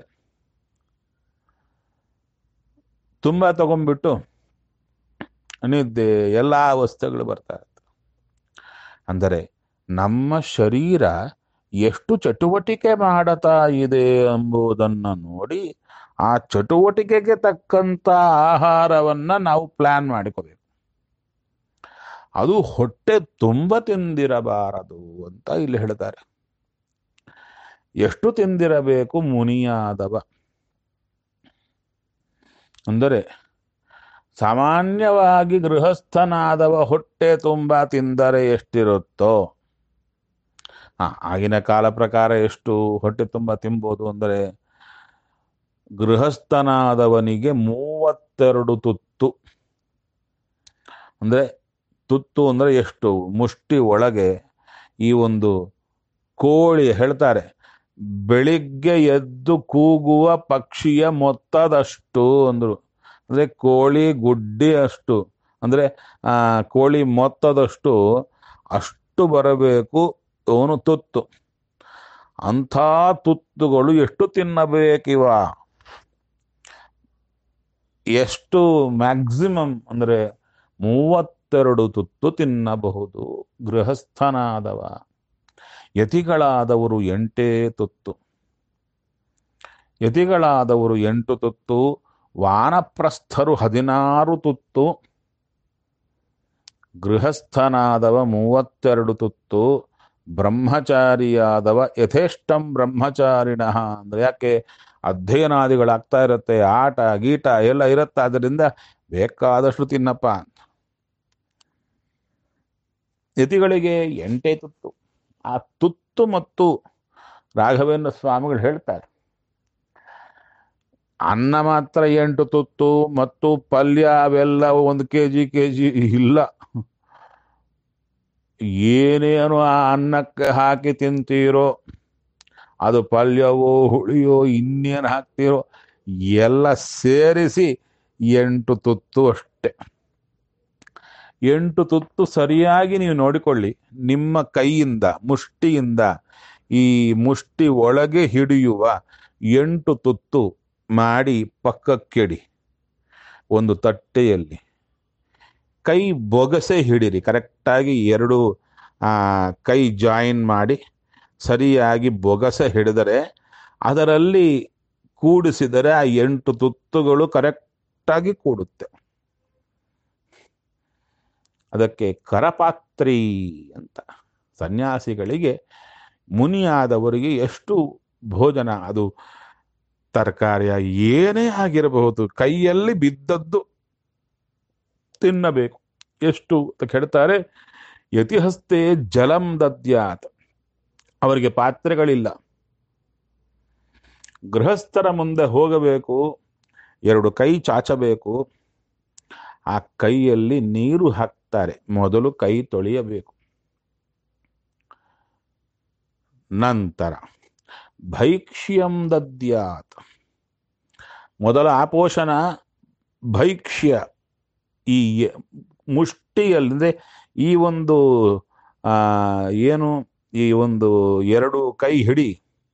A: ತುಂಬ ತಗೊಂಡ್ಬಿಟ್ಟು ನಿದ್ದೆ ಎಲ್ಲ ವಸ್ತುಗಳು ಬರ್ತಾ ಇರ್ತವೆ ಅಂದರೆ ನಮ್ಮ ಶರೀರ ಎಷ್ಟು ಚಟುವಟಿಕೆ ಮಾಡತಾ ಇದೆ ಎಂಬುದನ್ನು ನೋಡಿ ಆ ಚಟುವಟಿಕೆಗೆ ತಕ್ಕಂತ ಆಹಾರವನ್ನ ನಾವು ಪ್ಲಾನ್ ಮಾಡಿಕೋಬೇಕು ಅದು ಹೊಟ್ಟೆ ತುಂಬ ತಿಂದಿರಬಾರದು ಅಂತ ಇಲ್ಲಿ ಹೇಳ್ತಾರೆ ಎಷ್ಟು ತಿಂದಿರಬೇಕು ಮುನಿಯಾದವ ಅಂದರೆ ಸಾಮಾನ್ಯವಾಗಿ ಗೃಹಸ್ಥನಾದವ ಹೊಟ್ಟೆ ತುಂಬ ತಿಂದರೆ ಎಷ್ಟಿರುತ್ತೋ ಹಾ ಆಗಿನ ಕಾಲ ಪ್ರಕಾರ ಎಷ್ಟು ಹೊಟ್ಟೆ ತುಂಬ ತಿನ್ಬೋದು ಅಂದರೆ ಗೃಹಸ್ಥನಾದವನಿಗೆ ಮೂವತ್ತೆರಡು ತುತ್ತು ಅಂದರೆ ತುತ್ತು ಅಂದರೆ ಎಷ್ಟು ಮುಷ್ಟಿ ಒಳಗೆ ಈ ಒಂದು ಕೋಳಿ ಹೇಳ್ತಾರೆ ಬೆಳಿಗ್ಗೆ ಎದ್ದು ಕೂಗುವ ಪಕ್ಷಿಯ ಮೊತ್ತದಷ್ಟು ಅಂದ್ರು ಅಂದ್ರೆ ಕೋಳಿ ಗುಡ್ಡಿ ಅಷ್ಟು ಅಂದ್ರೆ ಆ ಕೋಳಿ ಮೊತ್ತದಷ್ಟು ಅಷ್ಟು ಬರಬೇಕು ಅವನು ತುತ್ತು ಅಂಥ ತುತ್ತುಗಳು ಎಷ್ಟು ತಿನ್ನಬೇಕಿವ ಎಷ್ಟು ಮ್ಯಾಕ್ಸಿಮಮ್ ಅಂದ್ರೆ ಮೂವತ್ತೆರಡು ತುತ್ತು ತಿನ್ನಬಹುದು ಗೃಹಸ್ಥನಾದವ ಯತಿಗಳಾದವರು ಎಂಟೇ ತುತ್ತು ಯತಿಗಳಾದವರು ಎಂಟು ತುತ್ತು ವಾನಪ್ರಸ್ಥರು ಹದಿನಾರು ತುತ್ತು ಗೃಹಸ್ಥನಾದವ ಮೂವತ್ತೆರಡು ತುತ್ತು ಬ್ರಹ್ಮಚಾರಿಯಾದವ ಯಥೇಷ್ಟಂ ಬ್ರಹ್ಮಚಾರಿಣ ಅಂದ್ರೆ ಯಾಕೆ ಅಧ್ಯಯನಾದಿಗಳಾಗ್ತಾ ಇರುತ್ತೆ ಆಟ ಗೀಟ ಎಲ್ಲ ಇರುತ್ತೆ ಅದರಿಂದ ಬೇಕಾದಷ್ಟು ತಿನ್ನಪ್ಪ ಅಂತ ಯತಿಗಳಿಗೆ ಎಂಟೇ ತುತ್ತು ಆ ತುತ್ತು ಮತ್ತು ರಾಘವೇಂದ್ರ ಸ್ವಾಮಿಗಳು ಹೇಳ್ತಾರೆ ಅನ್ನ ಮಾತ್ರ ಎಂಟು ತುತ್ತು ಮತ್ತು ಪಲ್ಯ ಅವೆಲ್ಲ ಒಂದು ಕೆ ಜಿ ಕೆ ಜಿ ಇಲ್ಲ ಏನೇನು ಆ ಅನ್ನಕ್ಕೆ ಹಾಕಿ ತಿಂತೀರೋ ಅದು ಪಲ್ಯವೋ ಹುಳಿಯೋ ಇನ್ನೇನು ಹಾಕ್ತೀರೋ ಎಲ್ಲ ಸೇರಿಸಿ ಎಂಟು ತುತ್ತು ಅಷ್ಟೆ ಎಂಟು ತುತ್ತು ಸರಿಯಾಗಿ ನೀವು ನೋಡಿಕೊಳ್ಳಿ ನಿಮ್ಮ ಕೈಯಿಂದ ಮುಷ್ಟಿಯಿಂದ ಈ ಮುಷ್ಟಿ ಒಳಗೆ ಹಿಡಿಯುವ ಎಂಟು ತುತ್ತು ಮಾಡಿ ಪಕ್ಕಕ್ಕಿಡಿ ಒಂದು ತಟ್ಟೆಯಲ್ಲಿ ಕೈ ಬೊಗಸೆ ಹಿಡಿರಿ ಕರೆಕ್ಟಾಗಿ ಎರಡು ಆ, ಕೈ ಜಾಯಿನ್ ಮಾಡಿ ಸರಿಯಾಗಿ ಬೊಗಸೆ ಹಿಡಿದರೆ ಅದರಲ್ಲಿ ಕೂಡಿಸಿದರೆ ಆ ಎಂಟು ತುತ್ತುಗಳು ಕರೆಕ್ಟಾಗಿ ಕೂಡುತ್ತೆ ಅದಕ್ಕೆ ಕರಪಾತ್ರಿ ಅಂತ ಸನ್ಯಾಸಿಗಳಿಗೆ ಮುನಿಯಾದವರಿಗೆ ಎಷ್ಟು ಭೋಜನ ಅದು ತರಕಾರಿಯ ಏನೇ ಆಗಿರಬಹುದು ಕೈಯಲ್ಲಿ ಬಿದ್ದದ್ದು ತಿನ್ನಬೇಕು ಎಷ್ಟು ಅಂತ ಕೇಳ್ತಾರೆ ಯತಿಹಸ್ತೆ ಜಲಂ ದದ್ಯಾತ್ ಅವರಿಗೆ ಪಾತ್ರೆಗಳಿಲ್ಲ ಗೃಹಸ್ಥರ ಮುಂದೆ ಹೋಗಬೇಕು ಎರಡು ಕೈ ಚಾಚಬೇಕು ಆ ಕೈಯಲ್ಲಿ ನೀರು ಹಾಕ್ತಾರೆ ಮೊದಲು ಕೈ ತೊಳೆಯಬೇಕು ನಂತರ ಭೈಕ್ಷ್ಯಂ ದದ್ಯಾತ್ ಮೊದಲ ಆಪೋಷಣ ಭೈಕ್ಷ್ಯ ಈ ಮುಷ್ಟಿಯಲ್ಲಿ ಅಂದ್ರೆ ಈ ಒಂದು ಆ ಏನು ಈ ಒಂದು ಎರಡು ಕೈ ಹಿಡಿ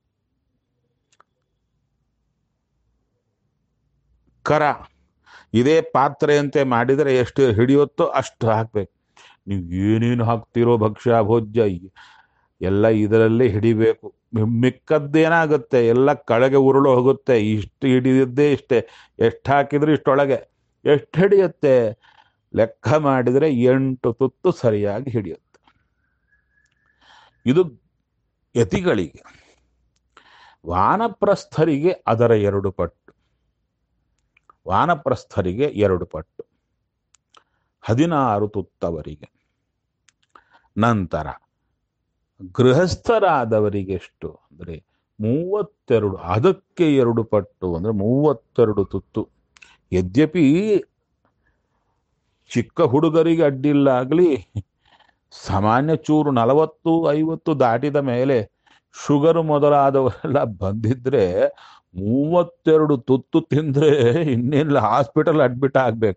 A: ಕರ ಇದೇ ಪಾತ್ರೆಯಂತೆ ಮಾಡಿದರೆ ಎಷ್ಟು ಹಿಡಿಯುತ್ತೋ ಅಷ್ಟು ಹಾಕ್ಬೇಕು ನೀವು ಏನೇನು ಹಾಕ್ತಿರೋ ಭಕ್ಷ್ಯ ಭೋಜ್ಯ ಎಲ್ಲ ಇದರಲ್ಲೇ ಹಿಡಿಬೇಕು ಮಿಕ್ಕದ್ದೇನಾಗುತ್ತೆ ಎಲ್ಲ ಕೆಳಗೆ ಉರುಳು ಹೋಗುತ್ತೆ ಇಷ್ಟು ಹಿಡಿದಿದ್ದೇ ಇಷ್ಟೇ ಎಷ್ಟು ಹಾಕಿದ್ರು ಇಷ್ಟೊಳಗೆ ಎಷ್ಟು ಹಿಡಿಯುತ್ತೆ ಲೆಕ್ಕ ಮಾಡಿದರೆ ಎಂಟು ತುತ್ತು ಸರಿಯಾಗಿ ಹಿಡಿಯುತ್ತೆ ಇದು ಯತಿಗಳಿಗೆ ವಾನಪ್ರಸ್ಥರಿಗೆ ಅದರ ಎರಡು ಪಟ್ಟು ವಾನಪ್ರಸ್ಥರಿಗೆ ಎರಡು ಪಟ್ಟು ಹದಿನಾರು ತುತ್ತವರಿಗೆ ನಂತರ ಗೃಹಸ್ಥರಾದವರಿಗೆ ಎಷ್ಟು ಅಂದರೆ ಮೂವತ್ತೆರಡು ಅದಕ್ಕೆ ಎರಡು ಪಟ್ಟು ಅಂದರೆ ಮೂವತ್ತೆರಡು ತುತ್ತು ಯದ್ಯಪಿ ಚಿಕ್ಕ ಹುಡುಗರಿಗೆ ಅಡ್ಡಿಲ್ಲ ಆಗಲಿ ಸಾಮಾನ್ಯ ಚೂರು ನಲವತ್ತು ಐವತ್ತು ದಾಟಿದ ಮೇಲೆ ಶುಗರ್ ಮೊದಲಾದವರೆಲ್ಲ ಬಂದಿದ್ರೆ ಮೂವತ್ತೆರಡು ತುತ್ತು ತಿಂದ್ರೆ ಇನ್ನೇನಿಲ್ಲ ಹಾಸ್ಪಿಟಲ್ ಅಡ್ಮಿಟ್ ಆಗ್ಬೇಕು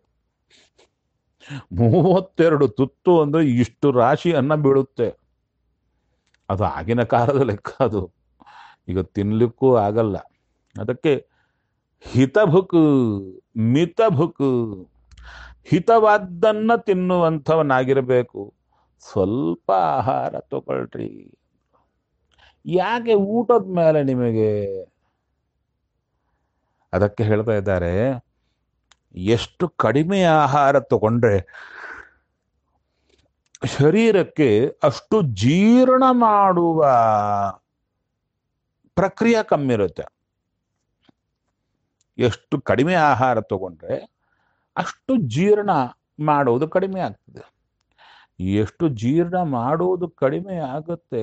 A: ಮೂವತ್ತೆರಡು ತುತ್ತು ಅಂದ್ರೆ ಇಷ್ಟು ರಾಶಿ ಅನ್ನ ಬೀಳುತ್ತೆ ಅದು ಆಗಿನ ಕಾಲದ ಲೆಕ್ಕ ಅದು ಈಗ ತಿನ್ಲಿಕ್ಕೂ ಆಗಲ್ಲ ಅದಕ್ಕೆ ಹಿತಭುಕ್ ಮಿತಭುಕ್ ಹಿತವಾದ್ದನ್ನ ತಿನ್ನುವಂಥವನಾಗಿರಬೇಕು ಸ್ವಲ್ಪ ಆಹಾರ ತಗೊಳ್ರಿ ಯಾಕೆ ಊಟದ ಮೇಲೆ ನಿಮಗೆ ಅದಕ್ಕೆ ಹೇಳ್ತಾ ಇದ್ದಾರೆ ಎಷ್ಟು ಕಡಿಮೆ ಆಹಾರ ತಗೊಂಡ್ರೆ ಶರೀರಕ್ಕೆ ಅಷ್ಟು ಜೀರ್ಣ ಮಾಡುವ ಪ್ರಕ್ರಿಯೆ ಕಮ್ಮಿ ಇರುತ್ತೆ ಎಷ್ಟು ಕಡಿಮೆ ಆಹಾರ ತಗೊಂಡ್ರೆ ಅಷ್ಟು ಜೀರ್ಣ ಮಾಡುವುದು ಕಡಿಮೆ ಆಗ್ತದೆ ಎಷ್ಟು ಜೀರ್ಣ ಮಾಡುವುದು ಕಡಿಮೆ ಆಗುತ್ತೆ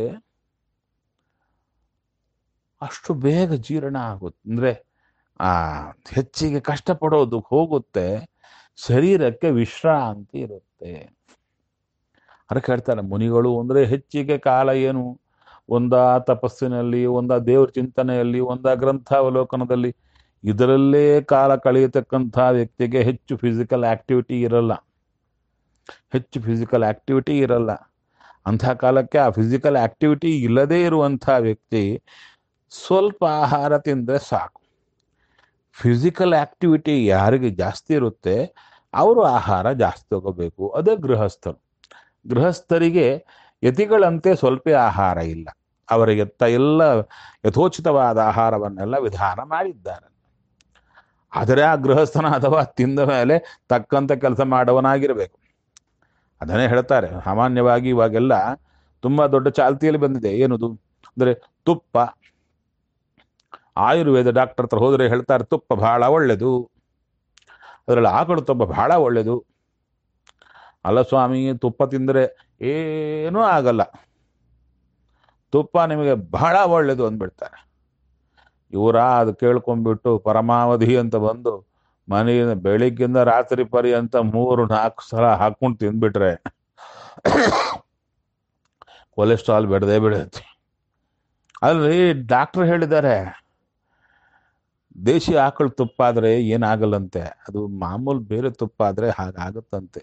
A: ಅಷ್ಟು ಬೇಗ ಜೀರ್ಣ ಆಗುತ್ತೆ ಅಂದ್ರೆ ಆ ಹೆಚ್ಚಿಗೆ ಕಷ್ಟಪಡೋದು ಹೋಗುತ್ತೆ ಶರೀರಕ್ಕೆ ವಿಶ್ರಾಂತಿ ಇರುತ್ತೆ ಅದಕ್ಕೆ ಹೇಳ್ತಾರೆ ಮುನಿಗಳು ಅಂದ್ರೆ ಹೆಚ್ಚಿಗೆ ಕಾಲ ಏನು ಒಂದ ತಪಸ್ಸಿನಲ್ಲಿ ಒಂದ ದೇವ್ರ ಚಿಂತನೆಯಲ್ಲಿ ಒಂದ ಗ್ರಂಥಾವಲೋಕನದಲ್ಲಿ ಇದರಲ್ಲೇ ಕಾಲ ಕಳೆಯತಕ್ಕಂಥ ವ್ಯಕ್ತಿಗೆ ಹೆಚ್ಚು ಫಿಸಿಕಲ್ ಆಕ್ಟಿವಿಟಿ ಇರಲ್ಲ ಹೆಚ್ಚು ಫಿಸಿಕಲ್ ಆಕ್ಟಿವಿಟಿ ಇರಲ್ಲ ಅಂಥ ಕಾಲಕ್ಕೆ ಆ ಫಿಸಿಕಲ್ ಆಕ್ಟಿವಿಟಿ ಇಲ್ಲದೇ ಇರುವಂಥ ವ್ಯಕ್ತಿ ಸ್ವಲ್ಪ ಆಹಾರ ತಿಂದರೆ ಸಾಕು ಫಿಸಿಕಲ್ ಆಕ್ಟಿವಿಟಿ ಯಾರಿಗೆ ಜಾಸ್ತಿ ಇರುತ್ತೆ ಅವರು ಆಹಾರ ಜಾಸ್ತಿ ತಗೋಬೇಕು ಅದೇ ಗೃಹಸ್ಥರು ಗೃಹಸ್ಥರಿಗೆ ಯತಿಗಳಂತೆ ಸ್ವಲ್ಪ ಆಹಾರ ಇಲ್ಲ ಅವರಿಗೆ ತ ಎಲ್ಲ ಯಥೋಚಿತವಾದ ಆಹಾರವನ್ನೆಲ್ಲ ವಿಧಾನ ಮಾಡಿದ್ದಾರೆ ಆದರೆ ಆ ಗೃಹಸ್ಥನ ಅಥವಾ ತಿಂದ ಮೇಲೆ ತಕ್ಕಂತ ಕೆಲಸ ಮಾಡುವನಾಗಿರಬೇಕು ಅದನ್ನೇ ಹೇಳ್ತಾರೆ ಸಾಮಾನ್ಯವಾಗಿ ಇವಾಗೆಲ್ಲ ತುಂಬಾ ದೊಡ್ಡ ಚಾಲ್ತಿಯಲ್ಲಿ ಬಂದಿದೆ ಏನದು ಅಂದರೆ ತುಪ್ಪ ಆಯುರ್ವೇದ ಡಾಕ್ಟರ್ ಹತ್ರ ಹೋದರೆ ಹೇಳ್ತಾರೆ ತುಪ್ಪ ಬಹಳ ಒಳ್ಳೆಯದು ಅದರಲ್ಲಿ ಆಕಳು ತುಪ್ಪ ಬಹಳ ಒಳ್ಳೆಯದು ಅಲ್ಲ ಸ್ವಾಮಿ ತುಪ್ಪ ತಿಂದರೆ ಏನೂ ಆಗಲ್ಲ ತುಪ್ಪ ನಿಮಗೆ ಬಹಳ ಒಳ್ಳೆಯದು ಅಂದ್ಬಿಡ್ತಾರೆ ಇವರ ಅದು ಕೇಳ್ಕೊಂಡ್ಬಿಟ್ಟು ಪರಮಾವಧಿ ಅಂತ ಬಂದು ಮನೆಯಿಂದ ಬೆಳಿಗ್ಗಿಂದ ರಾತ್ರಿ ಪರ್ಯಂತ ಮೂರು ನಾಲ್ಕು ಸಲ ಹಾಕೊಂಡು ತಿಂದ್ಬಿಟ್ರೆ ಕೊಲೆಸ್ಟ್ರಾಲ್ ಬೆಳೆದೇ ಬಿಡುತ್ತೆ ಅಲ್ಲಿ ಡಾಕ್ಟರ್ ಹೇಳಿದ್ದಾರೆ ದೇಶಿ ಆಕಳು ತುಪ್ಪ ಆದರೆ ಏನಾಗಲ್ಲಂತೆ ಅದು ಮಾಮೂಲು ಬೇರೆ ತುಪ್ಪ ಆದರೆ ಹಾಗಾಗುತ್ತಂತೆ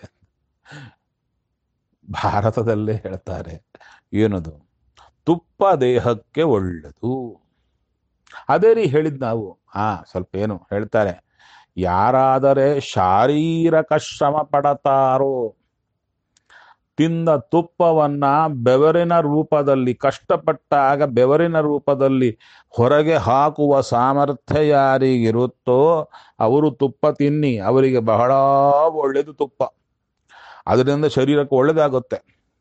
A: ಭಾರತದಲ್ಲೇ ಹೇಳ್ತಾರೆ ಏನದು ತುಪ್ಪ ದೇಹಕ್ಕೆ ಒಳ್ಳೆದು ಅದೇ ರೀ ಹೇಳಿದ್ ನಾವು ಆ ಸ್ವಲ್ಪ ಏನು ಹೇಳ್ತಾರೆ ಯಾರಾದರೆ ಶಾರೀರಕ ಶ್ರಮ ಪಡತಾರೋ ತಿಂದ ತುಪ್ಪವನ್ನ ಬೆವರಿನ ರೂಪದಲ್ಲಿ ಕಷ್ಟಪಟ್ಟಾಗ ಬೆವರಿನ ರೂಪದಲ್ಲಿ ಹೊರಗೆ ಹಾಕುವ ಸಾಮರ್ಥ್ಯ ಯಾರಿಗಿರುತ್ತೋ ಅವರು ತುಪ್ಪ ತಿನ್ನಿ ಅವರಿಗೆ ಬಹಳ ಒಳ್ಳೆಯದು ತುಪ್ಪ ಅದರಿಂದ ಶರೀರಕ್ಕೆ ಒಳ್ಳೆಯದಾಗುತ್ತೆ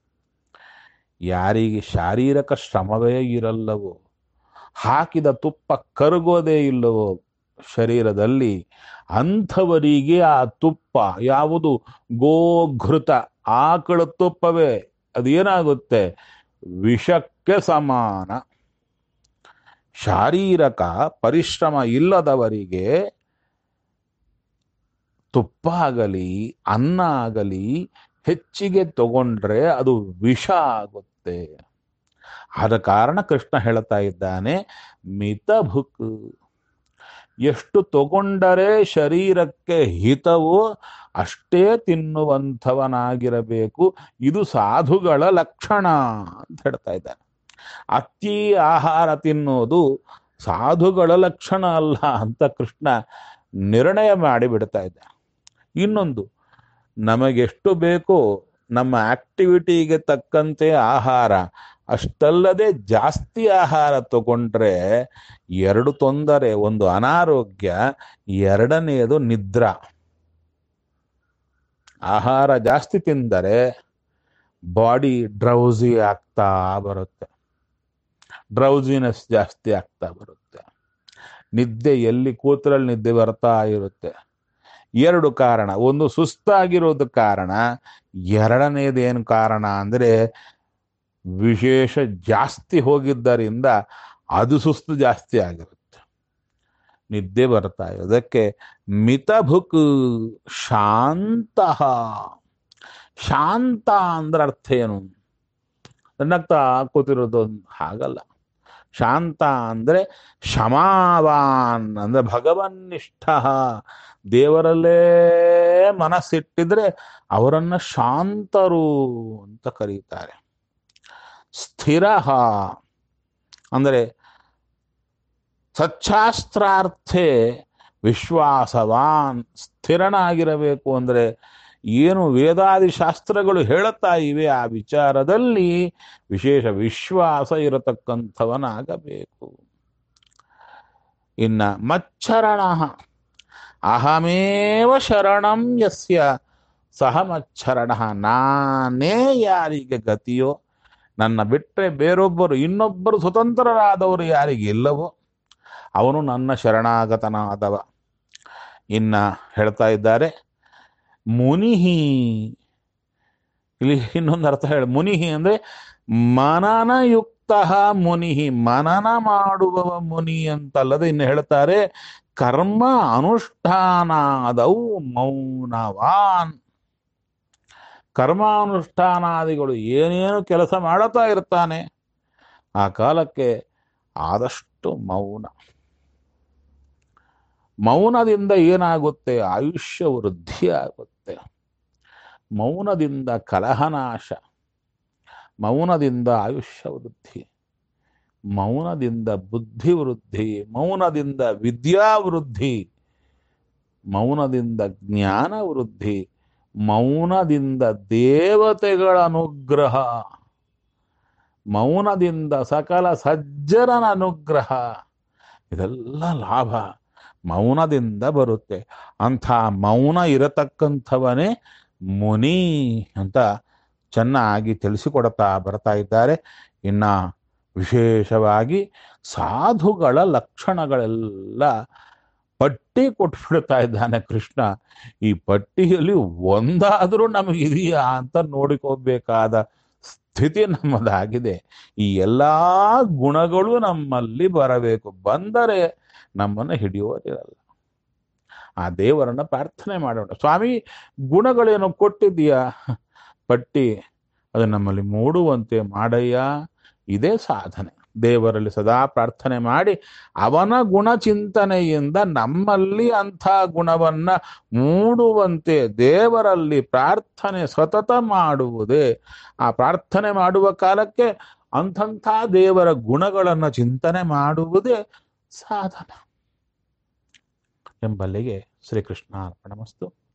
A: ಯಾರಿಗೆ ಶಾರೀರಕ ಶ್ರಮವೇ ಇರಲ್ಲವೋ ಹಾಕಿದ ತುಪ್ಪ ಕರಗೋದೇ ಇಲ್ಲವೋ ಶರೀರದಲ್ಲಿ ಅಂಥವರಿಗೆ ಆ ತುಪ್ಪ ಯಾವುದು ಗೋಘೃತ ಆಕಳ ತುಪ್ಪವೇ ಅದೇನಾಗುತ್ತೆ ವಿಷಕ್ಕೆ ಸಮಾನ ಶಾರೀರಕ ಪರಿಶ್ರಮ ಇಲ್ಲದವರಿಗೆ ತುಪ್ಪ ಆಗಲಿ ಅನ್ನ ಆಗಲಿ ಹೆಚ್ಚಿಗೆ ತಗೊಂಡ್ರೆ ಅದು ವಿಷ ಆಗುತ್ತೆ ಆದ ಕಾರಣ ಕೃಷ್ಣ ಹೇಳ್ತಾ ಇದ್ದಾನೆ ಮಿತಭುಕ್ ಎಷ್ಟು ತಗೊಂಡರೆ ಶರೀರಕ್ಕೆ ಹಿತವೋ ಅಷ್ಟೇ ತಿನ್ನುವಂಥವನಾಗಿರಬೇಕು ಇದು ಸಾಧುಗಳ ಲಕ್ಷಣ ಅಂತ ಹೇಳ್ತಾ ಇದ್ದಾನೆ ಅತಿ ಆಹಾರ ತಿನ್ನೋದು ಸಾಧುಗಳ ಲಕ್ಷಣ ಅಲ್ಲ ಅಂತ ಕೃಷ್ಣ ನಿರ್ಣಯ ಮಾಡಿ ಬಿಡ್ತಾ ಇದ್ದ ಇನ್ನೊಂದು ನಮಗೆಷ್ಟು ಬೇಕೋ ನಮ್ಮ ಆಕ್ಟಿವಿಟಿಗೆ ತಕ್ಕಂತೆ ಆಹಾರ ಅಷ್ಟಲ್ಲದೆ ಜಾಸ್ತಿ ಆಹಾರ ತಗೊಂಡ್ರೆ ಎರಡು ತೊಂದರೆ ಒಂದು ಅನಾರೋಗ್ಯ ಎರಡನೆಯದು ನಿದ್ರಾ ಆಹಾರ ಜಾಸ್ತಿ ತಿಂದರೆ ಬಾಡಿ ಡ್ರೌಸಿ ಆಗ್ತಾ ಬರುತ್ತೆ ಡ್ರೌಸಿನೆಸ್ ಜಾಸ್ತಿ ಆಗ್ತಾ ಬರುತ್ತೆ ನಿದ್ದೆ ಎಲ್ಲಿ ಕೂತರಲ್ಲಿ ನಿದ್ದೆ ಬರ್ತಾ ಇರುತ್ತೆ ಎರಡು ಕಾರಣ ಒಂದು ಸುಸ್ತಾಗಿರೋದು ಕಾರಣ ಎರಡನೇದೇನು ಕಾರಣ ಅಂದರೆ ವಿಶೇಷ ಜಾಸ್ತಿ ಹೋಗಿದ್ದರಿಂದ ಅದು ಸುಸ್ತು ಜಾಸ್ತಿ ಆಗಿರುತ್ತೆ ನಿದ್ದೆ ಬರ್ತಾ ಅದಕ್ಕೆ ಮಿತಭುಕ್ ಶಾಂತ ಶಾಂತ ಅಂದ್ರೆ ಅರ್ಥ ಏನು ನಗ್ತಾ ಕೂತಿರೋದು ಹಾಗಲ್ಲ ಶಾಂತ ಅಂದ್ರೆ ಶಮಾವಾನ್ ಅಂದ್ರೆ ಭಗವನ್ನಿಷ್ಠ ದೇವರಲ್ಲೇ ಮನಸ್ಸಿಟ್ಟಿದ್ರೆ ಅವರನ್ನ ಶಾಂತರು ಅಂತ ಕರೀತಾರೆ ಸ್ಥಿರ ಅಂದರೆ ಸಚ್ಚಾಸ್ತ್ರಾರ್ಥೆ ವಿಶ್ವಾಸವಾನ್ ಸ್ಥಿರನಾಗಿರಬೇಕು ಅಂದರೆ ಏನು ವೇದಾದಿ ಶಾಸ್ತ್ರಗಳು ಹೇಳುತ್ತಾ ಇವೆ ಆ ವಿಚಾರದಲ್ಲಿ ವಿಶೇಷ ವಿಶ್ವಾಸ ಇರತಕ್ಕಂಥವನಾಗಬೇಕು ಇನ್ನ ಮಚ್ಚರಣ ಅಹಮೇವ ಶರಣಂ ಯಸ್ಯ ಸಹ ಮಚ್ಚರಣ ನಾನೇ ಯಾರಿಗೆ ಗತಿಯೋ ನನ್ನ ಬಿಟ್ಟರೆ ಬೇರೊಬ್ಬರು ಇನ್ನೊಬ್ಬರು ಸ್ವತಂತ್ರರಾದವರು ಯಾರಿಗಿಲ್ಲವೋ ಅವನು ನನ್ನ ಶರಣಾಗತನಾದವ ಇನ್ನ ಹೇಳ್ತಾ ಇದ್ದಾರೆ ಮುನಿಹಿ ಇಲ್ಲಿ ಇನ್ನೊಂದು ಅರ್ಥ ಹೇಳಿ ಮುನಿಹಿ ಅಂದ್ರೆ ಮನನಯುಕ್ತ ಮುನಿಹಿ ಮನನ ಮಾಡುವವ ಮುನಿ ಅಂತಲ್ಲದೆ ಇನ್ನು ಹೇಳ್ತಾರೆ ಕರ್ಮ ಅನುಷ್ಠಾನಾದವು ಮೌನವಾನ್ ಕರ್ಮಾನುಷ್ಠಾನಾದಿಗಳು ಏನೇನು ಕೆಲಸ ಮಾಡುತ್ತಾ ಇರ್ತಾನೆ ಆ ಕಾಲಕ್ಕೆ ಆದಷ್ಟು ಮೌನ ಮೌನದಿಂದ ಏನಾಗುತ್ತೆ ಆಯುಷ್ಯ ವೃದ್ಧಿ ಆಗುತ್ತೆ ಮೌನದಿಂದ ಕಲಹನಾಶ ಮೌನದಿಂದ ಆಯುಷ್ಯ ವೃದ್ಧಿ ಮೌನದಿಂದ ಬುದ್ಧಿ ವೃದ್ಧಿ ಮೌನದಿಂದ ವಿದ್ಯಾ ವೃದ್ಧಿ ಮೌನದಿಂದ ಜ್ಞಾನ ವೃದ್ಧಿ ಮೌನದಿಂದ ದೇವತೆಗಳ ಅನುಗ್ರಹ ಮೌನದಿಂದ ಸಕಲ ಸಜ್ಜನನ ಅನುಗ್ರಹ ಇದೆಲ್ಲ ಲಾಭ ಮೌನದಿಂದ ಬರುತ್ತೆ ಅಂಥ ಮೌನ ಇರತಕ್ಕಂಥವನೇ ಮುನಿ ಅಂತ ಚೆನ್ನಾಗಿ ತಿಳಿಸಿಕೊಡ್ತಾ ಬರ್ತಾ ಇದ್ದಾರೆ ಇನ್ನ ವಿಶೇಷವಾಗಿ ಸಾಧುಗಳ ಲಕ್ಷಣಗಳೆಲ್ಲ ಪಟ್ಟಿ ಕೊಟ್ಬಿಡ್ತಾ ಇದ್ದಾನೆ ಕೃಷ್ಣ ಈ ಪಟ್ಟಿಯಲ್ಲಿ ಒಂದಾದರೂ ನಮಗಿದೆಯಾ ಅಂತ ನೋಡಿಕೋಬೇಕಾದ ಸ್ಥಿತಿ ನಮ್ಮದಾಗಿದೆ ಈ ಎಲ್ಲಾ ಗುಣಗಳು ನಮ್ಮಲ್ಲಿ ಬರಬೇಕು ಬಂದರೆ ನಮ್ಮನ್ನು ಹಿಡಿಯೋದಿರಲ್ಲ ಆ ದೇವರನ್ನ ಪ್ರಾರ್ಥನೆ ಮಾಡೋಣ ಸ್ವಾಮಿ ಗುಣಗಳೇನು ಕೊಟ್ಟಿದ್ದೀಯಾ ಪಟ್ಟಿ ಅದು ನಮ್ಮಲ್ಲಿ ಮೂಡುವಂತೆ ಮಾಡಯ್ಯ ಇದೇ ಸಾಧನೆ ದೇವರಲ್ಲಿ ಸದಾ ಪ್ರಾರ್ಥನೆ ಮಾಡಿ ಅವನ ಗುಣಚಿಂತನೆಯಿಂದ ನಮ್ಮಲ್ಲಿ ಅಂಥ ಗುಣವನ್ನ ಮೂಡುವಂತೆ ದೇವರಲ್ಲಿ ಪ್ರಾರ್ಥನೆ ಸತತ ಮಾಡುವುದೇ ಆ ಪ್ರಾರ್ಥನೆ ಮಾಡುವ ಕಾಲಕ್ಕೆ ಅಂಥಂಥ ದೇವರ ಗುಣಗಳನ್ನು ಚಿಂತನೆ ಮಾಡುವುದೇ ಸಾಧನ ಎಂಬಲ್ಲಿಗೆ ಶ್ರೀಕೃಷ್ಣ ಅರ್ಪಣಮಸ್ತು